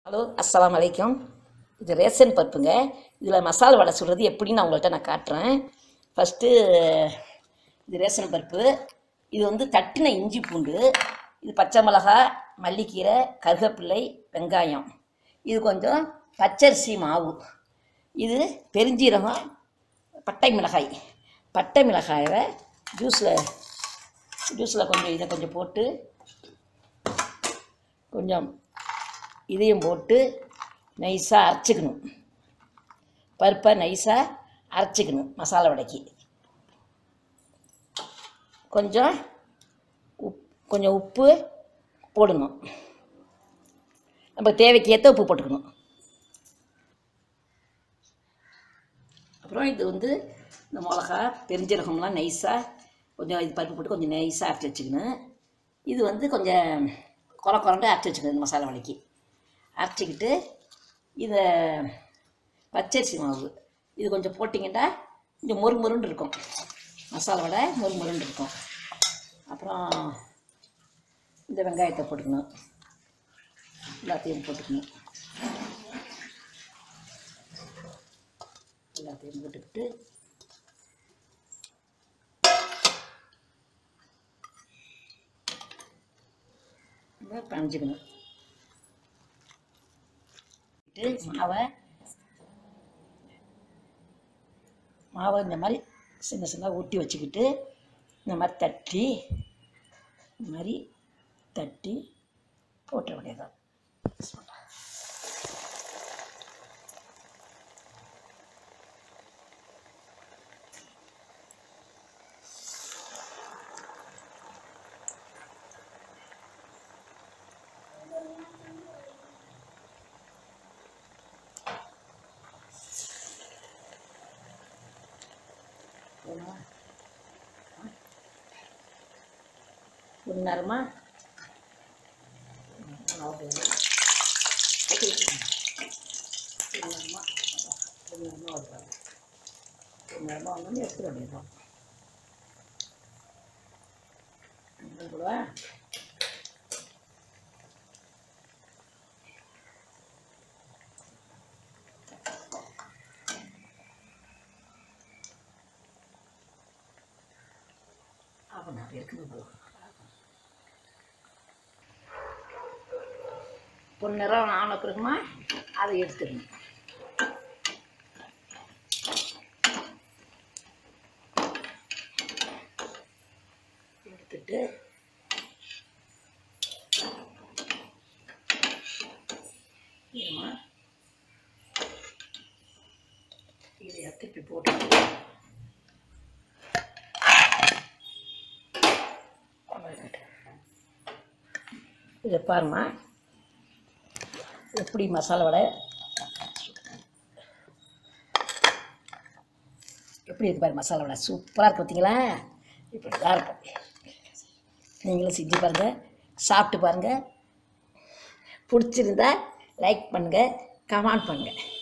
hello அஸ்ஸலாமு அலைக்கும் இது ரேஷன் பருப்புங்க இதில் மசாலா வடை சுடுறது எப்படின்னு நான் உங்கள்கிட்ட நான் காட்டுறேன் ஃபஸ்ட்டு இது ரேஷன் பருப்பு இது வந்து தட்டின இஞ்சி பூண்டு இது பச்சை மிளகா மல்லிக்கீரை கருவேப்பிள்ளை வெங்காயம் இது கொஞ்சம் பச்சரிசி மாவு இது பெருஞ்சீரகம் பட்டை மிளகாய் பட்டை மிளகாயை ஜூஸில் ஜூஸில் கொஞ்சம் இதை கொஞ்சம் போட்டு கொஞ்சம் இதையும் போட்டு நைஸாக அரைச்சிக்கணும் பருப்பை நைஸாக அரைச்சிக்கணும் மசாலா வடைக்கு கொஞ்சம் உப் கொஞ்சம் உப்பு போடணும் நம்ம தேவைக்கு ஏற்ற உப்பு போட்டுக்கணும் அப்புறம் இது வந்து இந்த மிளகா பெருஞ்சீரகம்லாம் நைஸாக கொஞ்சம் இது பருப்பு போட்டு கொஞ்சம் நைஸாக அரைச்சி வச்சுக்கணும் இது வந்து கொஞ்சம் குறை குறண்டு அரைச்சி வச்சுக்கணும் இந்த மசாலா வடைக்கு அரைச்சிக்கிட்டு இதை பச்சரிசி மாவு இது கொஞ்சம் போட்டிங்கன்னா கொஞ்சம் மொறு மொறுன்னு இருக்கும் மசாலா வடை மொறு மொறுன்னு இருக்கும் அப்புறம் இந்த வெங்காயத்தை போட்டுக்கணும் எல்லாத்தையும் போட்டுக்கணும் எல்லாத்தையும் போட்டுக்கிட்டு நல்லா பணிஞ்சுக்கணும் இட்டு மாவை மாவை இந்த மாதிரி சின்ன சின்ன ஊட்டி வச்சுக்கிட்டு இந்த மாதிரி தட்டி இந்த மாதிரி தட்டி போட்ட வேண்டியதான் ஒரு நேரமாக நேரமாக வந்து எடுத்துட வேண்டியதுதான் கூட அப்போ நான் எடுக்கணும் போ பொன்னிறம் ஆன பிறகுமா அதை எடுத்துடணும் எடுத்துட்டு ஏமா இதை திருப்பி போட்டு இதை பாருமா எப்படி மசாலா வடை எப்படி இருக்கு பாரு மசாலா வடை சூப்பராக இருக்கு பார்த்தீங்களா இப்படி தான் இருக்கும் நீங்களும் செஞ்சு பாருங்கள் சாப்பிட்டு பாருங்கள் பிடிச்சிருந்தா லைக் பண்ணுங்கள் கமெண்ட் பண்ணுங்கள்